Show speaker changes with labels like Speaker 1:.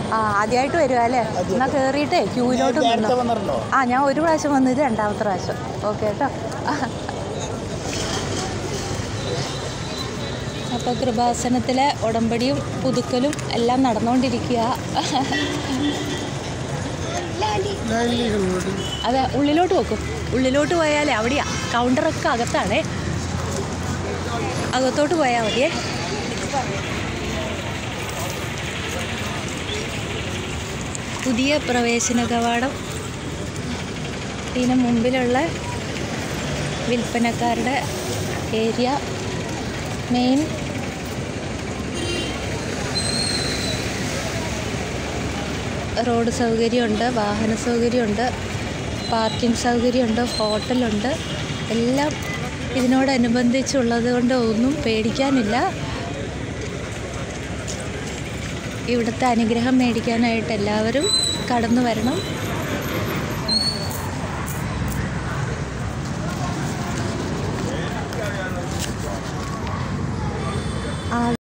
Speaker 1: ആ ആദ്യമായിട്ട് വരുക അല്ലേ എന്നാൽ കയറിയിട്ടേ ക്യൂവിലോട്ട്
Speaker 2: നേരത്തെ
Speaker 1: നിന്നോ
Speaker 2: വന്നിട്ടുണ്ടോ
Speaker 1: ആ ഞാൻ ഒരു പ്രാവശ്യം വന്നു ഇത് രണ്ടാമത്തെ പ്രാവശ്യം ഓക്കെ കേട്ടോ അപ്പോൾ കൃപാസനത്തിലെ ഉടമ്പടിയും പുതുക്കലും എല്ലാം നടന്നുകൊണ്ടിരിക്കുക അതെ ഉള്ളിലോട്ട് വെക്കും ഉള്ളിലോട്ട് പോയാലേ അവിടെയാ കൗണ്ടറൊക്കെ അകത്താണേ അകത്തോട്ട് പോയാൽ മതിയേ പുതിയ പ്രവേശന കവാടം ഇതിന് മുമ്പിലുള്ള വിൽപ്പനക്കാരുടെ ഏരിയ മെയിൻ റോഡ് സൗകര്യമുണ്ട് വാഹന സൗകര്യമുണ്ട് പാർക്കിംഗ് സൗകര്യമുണ്ട് ഹോട്ടലുണ്ട് എല്ലാം ഇതിനോടനുബന്ധിച്ചുള്ളത് കൊണ്ട് ഒന്നും പേടിക്കാനില്ല ഇവിടുത്തെ അനുഗ്രഹം മേടിക്കാനായിട്ട് എല്ലാവരും കടന്നു വരണം ആ